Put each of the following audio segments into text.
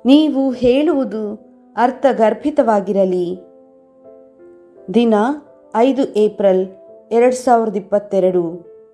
ನೀವು ಹೇಳುವುದು ಅರ್ಥಗರ್ಭಿತವಾಗಿರಲಿ ದಿನ ಐದು ಏಪ್ರಿಲ್ ಎರಡು ಸಾವಿರದ ಇಪ್ಪತ್ತೆರಡು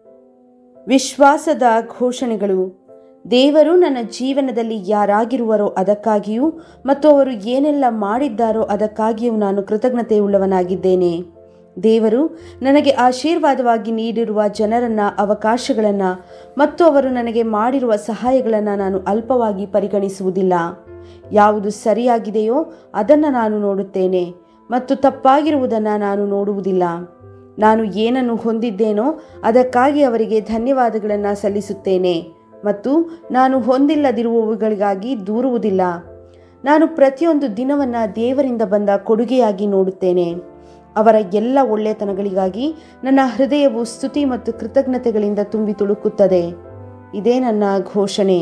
ವಿಶ್ವಾಸದ ಘೋಷಣೆಗಳು ದೇವರು ನನ್ನ ಜೀವನದಲ್ಲಿ ಯಾರಾಗಿರುವರೋ ಅದಕ್ಕಾಗಿಯೂ ಮತ್ತು ಅವರು ಏನೆಲ್ಲ ಮಾಡಿದ್ದಾರೋ ಅದಕ್ಕಾಗಿಯೂ ನಾನು ಕೃತಜ್ಞತೆಯುಳ್ಳವನಾಗಿದ್ದೇನೆ ದೇವರು ನನಗೆ ಆಶೀರ್ವಾದವಾಗಿ ನೀಡಿರುವ ಜನರನ್ನ ಅವಕಾಶಗಳನ್ನು ಮತ್ತು ಅವರು ನನಗೆ ಮಾಡಿರುವ ಸಹಾಯಗಳನ್ನು ನಾನು ಅಲ್ಪವಾಗಿ ಪರಿಗಣಿಸುವುದಿಲ್ಲ ಯಾವುದು ಸರಿಯಾಗಿದೆಯೋ ಅದನ್ನು ನಾನು ನೋಡುತ್ತೇನೆ ಮತ್ತು ತಪ್ಪಾಗಿರುವುದನ್ನು ನಾನು ನೋಡುವುದಿಲ್ಲ ನಾನು ಏನನ್ನು ಹೊಂದಿದ್ದೇನೋ ಅದಕ್ಕಾಗಿ ಅವರಿಗೆ ಧನ್ಯವಾದಗಳನ್ನು ಸಲ್ಲಿಸುತ್ತೇನೆ ಮತ್ತು ನಾನು ಹೊಂದಿಲ್ಲದಿರುವವುಗಳಿಗಾಗಿ ದೂರುವುದಿಲ್ಲ ನಾನು ಪ್ರತಿಯೊಂದು ದಿನವನ್ನು ದೇವರಿಂದ ಬಂದ ಕೊಡುಗೆಯಾಗಿ ನೋಡುತ್ತೇನೆ ಅವರ ಎಲ್ಲ ಒಳ್ಳೆತನಗಳಿಗಾಗಿ ನನ್ನ ಹೃದಯವು ಸ್ತುತಿ ಮತ್ತು ಕೃತಜ್ಞತೆಗಳಿಂದ ತುಂಬಿ ತುಳುಕುತ್ತದೆ ಇದೇ ನನ್ನ ಘೋಷಣೆ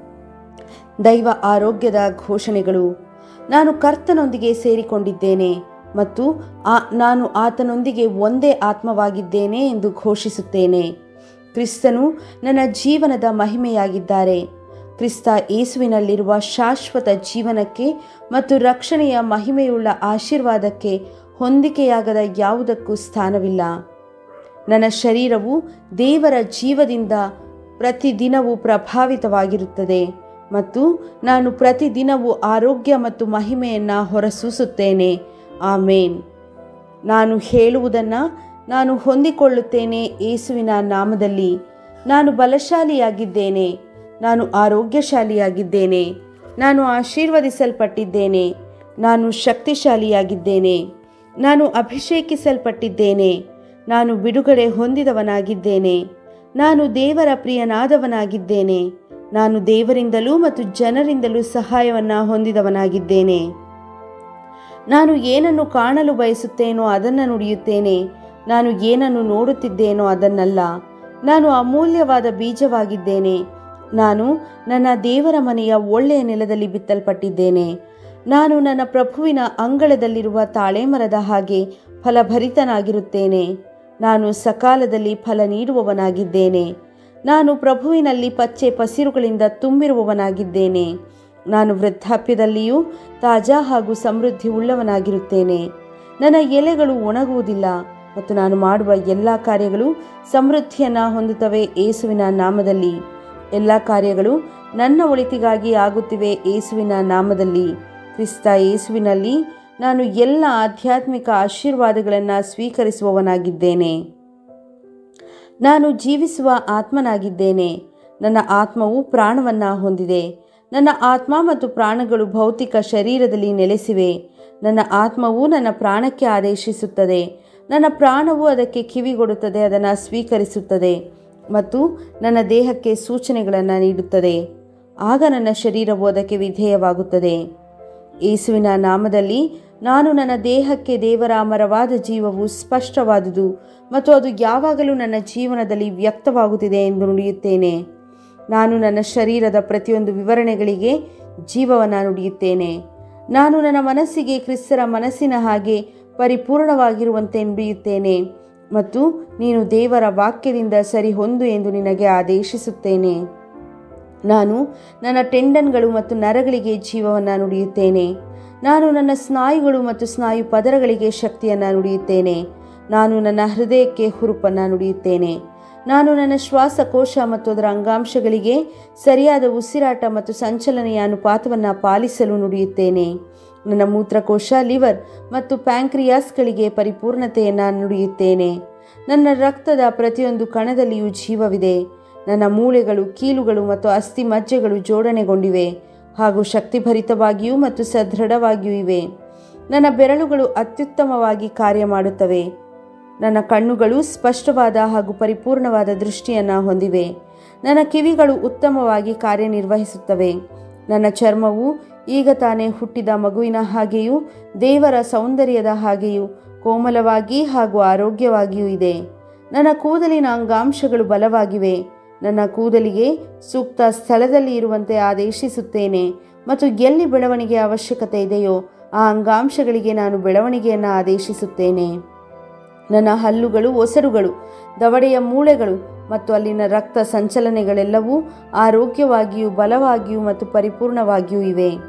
ದೈವ ಆರೋಗ್ಯದ ಘೋಷಣೆಗಳು ನಾನು ಕರ್ತನೊಂದಿಗೆ ಸೇರಿಕೊಂಡಿದ್ದೇನೆ ಮತ್ತು ಆ ನಾನು ಆತನೊಂದಿಗೆ ಒಂದೇ ಆತ್ಮವಾಗಿದ್ದೇನೆ ಎಂದು ಘೋಷಿಸುತ್ತೇನೆ ಕ್ರಿಸ್ತನು ನನ್ನ ಜೀವನದ ಮಹಿಮೆಯಾಗಿದ್ದಾರೆ ಕ್ರಿಸ್ತ ಯೇಸುವಿನಲ್ಲಿರುವ ಶಾಶ್ವತ ಜೀವನಕ್ಕೆ ಮತ್ತು ರಕ್ಷಣೆಯ ಮಹಿಮೆಯುಳ್ಳ ಆಶೀರ್ವಾದಕ್ಕೆ ಹೊಂದಿಕೆಯಾಗದ ಯಾವುದಕ್ಕೂ ಸ್ಥಾನವಿಲ್ಲ ನನ್ನ ಶರೀರವು ದೇವರ ಜೀವದಿಂದ ಪ್ರತಿದಿನವೂ ಪ್ರಭಾವಿತವಾಗಿರುತ್ತದೆ ಮತ್ತು ನಾನು ಪ್ರತಿದಿನವೂ ಆರೋಗ್ಯ ಮತ್ತು ಮಹಿಮೆಯನ್ನು ಹೊರಸೂಸುತ್ತೇನೆ ಆಮೇನ್ ನಾನು ಹೇಳುವುದನ್ನು ನಾನು ಹೊಂದಿಕೊಳ್ಳುತ್ತೇನೆ ಯೇಸುವಿನ ನಾಮದಲ್ಲಿ ನಾನು ಬಲಶಾಲಿಯಾಗಿದ್ದೇನೆ ನಾನು ಆರೋಗ್ಯಶಾಲಿಯಾಗಿದ್ದೇನೆ ನಾನು ಆಶೀರ್ವದಿಸಲ್ಪಟ್ಟಿದ್ದೇನೆ ನಾನು ಶಕ್ತಿಶಾಲಿಯಾಗಿದ್ದೇನೆ ನಾನು ಅಭಿಷೇಕಿಸಲ್ಪಟ್ಟಿದ್ದೇನೆ ನಾನು ಬಿಡುಗಡೆ ಹೊಂದಿದವನಾಗಿದ್ದೇನೆ ನಾನು ದೇವರ ಪ್ರಿಯನಾದವನಾಗಿದ್ದೇನೆ ನಾನು ದೇವರಿಂದಲೂ ಮತ್ತು ಜನರಿಂದಲೂ ಸಹಾಯವನ್ನು ಹೊಂದಿದವನಾಗಿದ್ದೇನೆ ನಾನು ಏನನ್ನು ಕಾಣಲು ಬಯಸುತ್ತೇನೋ ಅದನ್ನು ನುಡಿಯುತ್ತೇನೆ ನಾನು ಏನನ್ನು ನೋಡುತ್ತಿದ್ದೇನೋ ಅದನ್ನಲ್ಲ ನಾನು ಅಮೂಲ್ಯವಾದ ಬೀಜವಾಗಿದ್ದೇನೆ ನಾನು ನನ್ನ ದೇವರ ಮನೆಯ ಒಳ್ಳೆಯ ನೆಲದಲ್ಲಿ ಬಿತ್ತಲ್ಪಟ್ಟಿದ್ದೇನೆ ನಾನು ನನ್ನ ಪ್ರಭುವಿನ ಅಂಗಳದಲ್ಲಿರುವ ತಾಳೆಮರದ ಹಾಗೆ ಫಲಭರಿತನಾಗಿರುತ್ತೇನೆ ನಾನು ಸಕಾಲದಲ್ಲಿ ಫಲ ನೀಡುವವನಾಗಿದ್ದೇನೆ ನಾನು ಪ್ರಭುವಿನಲ್ಲಿ ಪಚ್ಚೆ ಪಸಿರುಗಳಿಂದ ತುಂಬಿರುವವನಾಗಿದ್ದೇನೆ ನಾನು ವೃದ್ಧಾಪ್ಯದಲ್ಲಿಯೂ ತಾಜಾ ಹಾಗೂ ಸಮೃದ್ಧಿ ಉಳ್ಳವನಾಗಿರುತ್ತೇನೆ ನನ್ನ ಎಲೆಗಳು ಒಣಗುವುದಿಲ್ಲ ಮತ್ತು ನಾನು ಮಾಡುವ ಎಲ್ಲ ಕಾರ್ಯಗಳು ಸಮೃದ್ಧಿಯನ್ನು ಹೊಂದುತ್ತವೆ ಏಸುವಿನ ನಾಮದಲ್ಲಿ ಎಲ್ಲ ಕಾರ್ಯಗಳು ನನ್ನ ಒಳಿತಿಗಾಗಿ ಆಗುತ್ತಿವೆ ಏಸುವಿನ ನಾಮದಲ್ಲಿ ಕ್ರಿಸ್ತ ಯೇಸುವಿನಲ್ಲಿ ನಾನು ಎಲ್ಲ ಆಧ್ಯಾತ್ಮಿಕ ಆಶೀರ್ವಾದಗಳನ್ನು ಸ್ವೀಕರಿಸುವವನಾಗಿದ್ದೇನೆ ನಾನು ಜೀವಿಸುವ ಆತ್ಮನಾಗಿದ್ದೇನೆ ನನ್ನ ಆತ್ಮವು ಪ್ರಾಣವನ್ನು ಹೊಂದಿದೆ ನನ್ನ ಆತ್ಮ ಮತ್ತು ಪ್ರಾಣಗಳು ಭೌತಿಕ ಶರೀರದಲ್ಲಿ ನೆಲೆಸಿವೆ ನನ್ನ ಆತ್ಮವು ನನ್ನ ಪ್ರಾಣಕ್ಕೆ ಆದೇಶಿಸುತ್ತದೆ ನನ್ನ ಪ್ರಾಣವು ಅದಕ್ಕೆ ಕಿವಿಗೊಡುತ್ತದೆ ಅದನ್ನು ಸ್ವೀಕರಿಸುತ್ತದೆ ಮತ್ತು ನನ್ನ ದೇಹಕ್ಕೆ ಸೂಚನೆಗಳನ್ನು ನೀಡುತ್ತದೆ ಆಗ ನನ್ನ ಶರೀರವು ಅದಕ್ಕೆ ವಿಧೇಯವಾಗುತ್ತದೆ ಯೇಸುವಿನ ನಾಮದಲ್ಲಿ ನಾನು ನನ್ನ ದೇಹಕ್ಕೆ ದೇವರ ಅಮರವಾದ ಜೀವವು ಸ್ಪಷ್ಟವಾದುದು ಮತ್ತು ಅದು ಯಾವಾಗಲೂ ನನ್ನ ಜೀವನದಲ್ಲಿ ವ್ಯಕ್ತವಾಗುತ್ತಿದೆ ಎಂದು ನುಡಿಯುತ್ತೇನೆ ನಾನು ನನ್ನ ಶರೀರದ ಪ್ರತಿಯೊಂದು ವಿವರಣೆಗಳಿಗೆ ಜೀವವನ್ನು ನುಡಿಯುತ್ತೇನೆ ನಾನು ನನ್ನ ಮನಸ್ಸಿಗೆ ಕ್ರಿಸ್ತರ ಮನಸ್ಸಿನ ಹಾಗೆ ಪರಿಪೂರ್ಣವಾಗಿರುವಂತೆ ನುಡಿಯುತ್ತೇನೆ ಮತ್ತು ನೀನು ದೇವರ ವಾಕ್ಯದಿಂದ ಸರಿ ಹೊಂದು ಎಂದು ನಿನಗೆ ಆದೇಶಿಸುತ್ತೇನೆ ನಾನು ನನ್ನ ಟೆಂಡನ್ಗಳು ಮತ್ತು ನರಗಳಿಗೆ ಜೀವವನ್ನು ನುಡಿಯುತ್ತೇನೆ ನಾನು ನನ್ನ ಸ್ನಾಯುಗಳು ಮತ್ತು ಸ್ನಾಯು ಪದರಗಳಿಗೆ ಶಕ್ತಿಯನ್ನು ನುಡಿಯುತ್ತೇನೆ ನಾನು ನನ್ನ ಹೃದಯಕ್ಕೆ ಹುರುಪನ್ನು ನುಡಿಯುತ್ತೇನೆ ನಾನು ನನ್ನ ಶ್ವಾಸಕೋಶ ಮತ್ತು ಅದರ ಅಂಗಾಂಶಗಳಿಗೆ ಸರಿಯಾದ ಉಸಿರಾಟ ಮತ್ತು ಸಂಚಲನೆಯ ಅನುಪಾತವನ್ನು ಪಾಲಿಸಲು ನುಡಿಯುತ್ತೇನೆ ನನ್ನ ಮೂತ್ರಕೋಶ ಲಿವರ್ ಮತ್ತು ಪ್ಯಾಂಕ್ರಿಯಾಸ್ಗಳಿಗೆ ಪರಿಪೂರ್ಣತೆಯನ್ನು ನುಡಿಯುತ್ತೇನೆ ನನ್ನ ರಕ್ತದ ಪ್ರತಿಯೊಂದು ಕಣದಲ್ಲಿಯೂ ಜೀವವಿದೆ ನನ್ನ ಮೂಳೆಗಳು ಕೀಲುಗಳು ಮತ್ತು ಅಸ್ಥಿ ಮಜ್ಜೆಗಳು ಜೋಡಣೆಗೊಂಡಿವೆ ಹಾಗೂ ಶಕ್ತಿಭರಿತವಾಗಿಯೂ ಮತ್ತು ಸದೃಢವಾಗಿಯೂ ಇವೆ ನನ್ನ ಬೆರಳುಗಳು ಅತ್ಯುತ್ತಮವಾಗಿ ಕಾರ್ಯ ಮಾಡುತ್ತವೆ ನನ್ನ ಕಣ್ಣುಗಳು ಸ್ಪಷ್ಟವಾದ ಹಾಗೂ ಪರಿಪೂರ್ಣವಾದ ದೃಷ್ಟಿಯನ್ನು ಹೊಂದಿವೆ ನನ್ನ ಕಿವಿಗಳು ಉತ್ತಮವಾಗಿ ಕಾರ್ಯನಿರ್ವಹಿಸುತ್ತವೆ ನನ್ನ ಚರ್ಮವು ಈಗ ತಾನೇ ಹುಟ್ಟಿದ ಮಗುವಿನ ಹಾಗೆಯೂ ದೇವರ ಸೌಂದರ್ಯದ ಹಾಗೆಯೂ ಕೋಮಲವಾಗಿ ಹಾಗೂ ಆರೋಗ್ಯವಾಗಿಯೂ ಇದೆ ನನ್ನ ಕೂದಲಿನ ಅಂಗಾಂಶಗಳು ಬಲವಾಗಿವೆ ನನ್ನ ಕೂದಲಿಗೆ ಸೂಕ್ತ ಸ್ಥಳದಲ್ಲಿ ಇರುವಂತೆ ಆದೇಶಿಸುತ್ತೇನೆ ಮತ್ತು ಎಲ್ಲಿ ಬೆಳವಣಿಗೆ ಅವಶ್ಯಕತೆ ಇದೆಯೋ ಆ ಅಂಗಾಂಶಗಳಿಗೆ ನಾನು ಬೆಳವಣಿಗೆಯನ್ನು ಆದೇಶಿಸುತ್ತೇನೆ ನನ್ನ ಹಲ್ಲುಗಳು ಒಸರುಗಳು ದವಡೆಯ ಮೂಳೆಗಳು ಮತ್ತು ಅಲ್ಲಿನ ರಕ್ತ ಸಂಚಲನೆಗಳೆಲ್ಲವೂ ಆರೋಗ್ಯವಾಗಿಯೂ ಬಲವಾಗಿಯೂ ಮತ್ತು ಪರಿಪೂರ್ಣವಾಗಿಯೂ ಇವೆ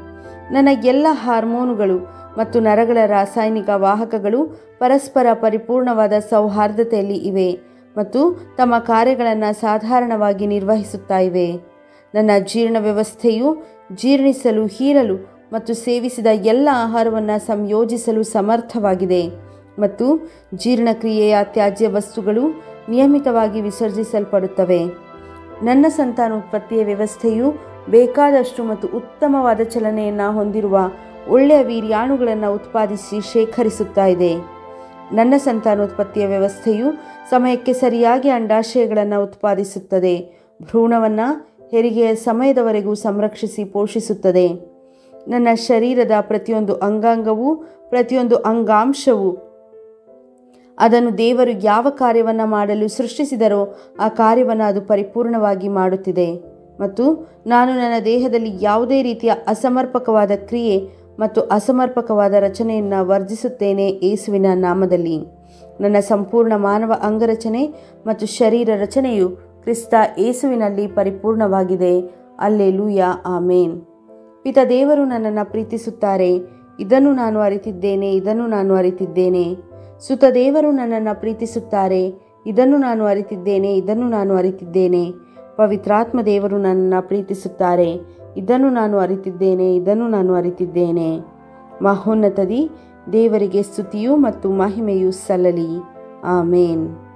ನನ್ನ ಎಲ್ಲ ಹಾರ್ಮೋನುಗಳು ಮತ್ತು ನರಗಳ ರಾಸಾಯನಿಕ ವಾಹಕಗಳು ಪರಸ್ಪರ ಪರಿಪೂರ್ಣವಾದ ಸೌಹಾರ್ದತೆಯಲ್ಲಿ ಇವೆ ಮತ್ತು ತಮ್ಮ ಕಾರ್ಯಗಳನ್ನು ಸಾಧಾರಣವಾಗಿ ನಿರ್ವಹಿಸುತ್ತಾ ಇವೆ ನನ್ನ ಜೀರ್ಣ ವ್ಯವಸ್ಥೆಯು ಜೀರ್ಣಿಸಲು ಹೀರಲು ಮತ್ತು ಸೇವಿಸಿದ ಎಲ್ಲ ಆಹಾರವನ್ನು ಸಂಯೋಜಿಸಲು ಸಮರ್ಥವಾಗಿದೆ ಮತ್ತು ಜೀರ್ಣಕ್ರಿಯೆಯ ತ್ಯಾಜ್ಯ ವಸ್ತುಗಳು ನಿಯಮಿತವಾಗಿ ವಿಸರ್ಜಿಸಲ್ಪಡುತ್ತವೆ ನನ್ನ ಸಂತಾನೋತ್ಪತ್ತಿಯ ವ್ಯವಸ್ಥೆಯು ಬೇಕಾದಷ್ಟು ಮತ್ತು ಉತ್ತಮವಾದ ಚಲನೆಯನ್ನು ಹೊಂದಿರುವ ಒಳ್ಳೆಯ ವೀರ್ಯಾಣುಗಳನ್ನು ಉತ್ಪಾದಿಸಿ ಶೇಖರಿಸುತ್ತಾ ಇದೆ ನನ್ನ ಸಂತಾನೋತ್ಪತ್ತಿಯ ವ್ಯವಸ್ಥೆಯು ಸಮಯಕ್ಕೆ ಸರಿಯಾಗಿ ಅಂಡಾಶಯಗಳನ್ನು ಉತ್ಪಾದಿಸುತ್ತದೆ ಭ್ರೂಣವನ್ನು ಹೆರಿಗೆಯ ಸಮಯದವರೆಗೂ ಸಂರಕ್ಷಿಸಿ ಪೋಷಿಸುತ್ತದೆ ನನ್ನ ಶರೀರದ ಪ್ರತಿಯೊಂದು ಅಂಗಾಂಗವೂ ಪ್ರತಿಯೊಂದು ಅಂಗಾಂಶವು ಅದನ್ನು ದೇವರು ಯಾವ ಕಾರ್ಯವನ್ನು ಮಾಡಲು ಸೃಷ್ಟಿಸಿದರೋ ಆ ಕಾರ್ಯವನ್ನು ಅದು ಪರಿಪೂರ್ಣವಾಗಿ ಮಾಡುತ್ತಿದೆ ಮತ್ತು ನಾನು ನನ್ನ ದೇಹದಲ್ಲಿ ಯಾವುದೇ ರೀತಿಯ ಅಸಮರ್ಪಕವಾದ ಕ್ರಿಯೆ ಮತ್ತು ಅಸಮರ್ಪಕವಾದ ರಚನೆಯನ್ನು ವರ್ಜಿಸುತ್ತೇನೆ ಯೇಸುವಿನ ನಾಮದಲ್ಲಿ ನನ್ನ ಸಂಪೂರ್ಣ ಮಾನವ ಅಂಗರಚನೆ ಮತ್ತು ಶರೀರ ರಚನೆಯು ಕ್ರಿಸ್ತ ಯೇಸುವಿನಲ್ಲಿ ಪರಿಪೂರ್ಣವಾಗಿದೆ ಅಲ್ಲೆಲೂಯ ಆಮೇನ್ ಪಿತ ದೇವರು ನನ್ನನ್ನು ಪ್ರೀತಿಸುತ್ತಾರೆ ಇದನ್ನು ನಾನು ಅರಿತಿದ್ದೇನೆ ಇದನ್ನು ನಾನು ಅರಿತಿದ್ದೇನೆ ಸುತ ದೇವರು ನನ್ನನ್ನು ಪ್ರೀತಿಸುತ್ತಾರೆ ಇದನ್ನು ನಾನು ಅರಿತಿದ್ದೇನೆ ಇದನ್ನು ನಾನು ಅರಿತಿದ್ದೇನೆ ಪವಿತ್ರಾತ್ಮ ದೇವರು ನನ್ನನ್ನು ಪ್ರೀತಿಸುತ್ತಾರೆ ಇದನ್ನು ನಾನು ಅರಿತಿದ್ದೇನೆ ಇದನ್ನು ನಾನು ಅರಿತಿದ್ದೇನೆ ಮಹೋನ್ನತದಿ ದೇವರಿಗೆ ಸ್ತುತಿಯು ಮತ್ತು ಮಹಿಮೆಯು ಸಲ್ಲಲಿ ಆಮೇನ್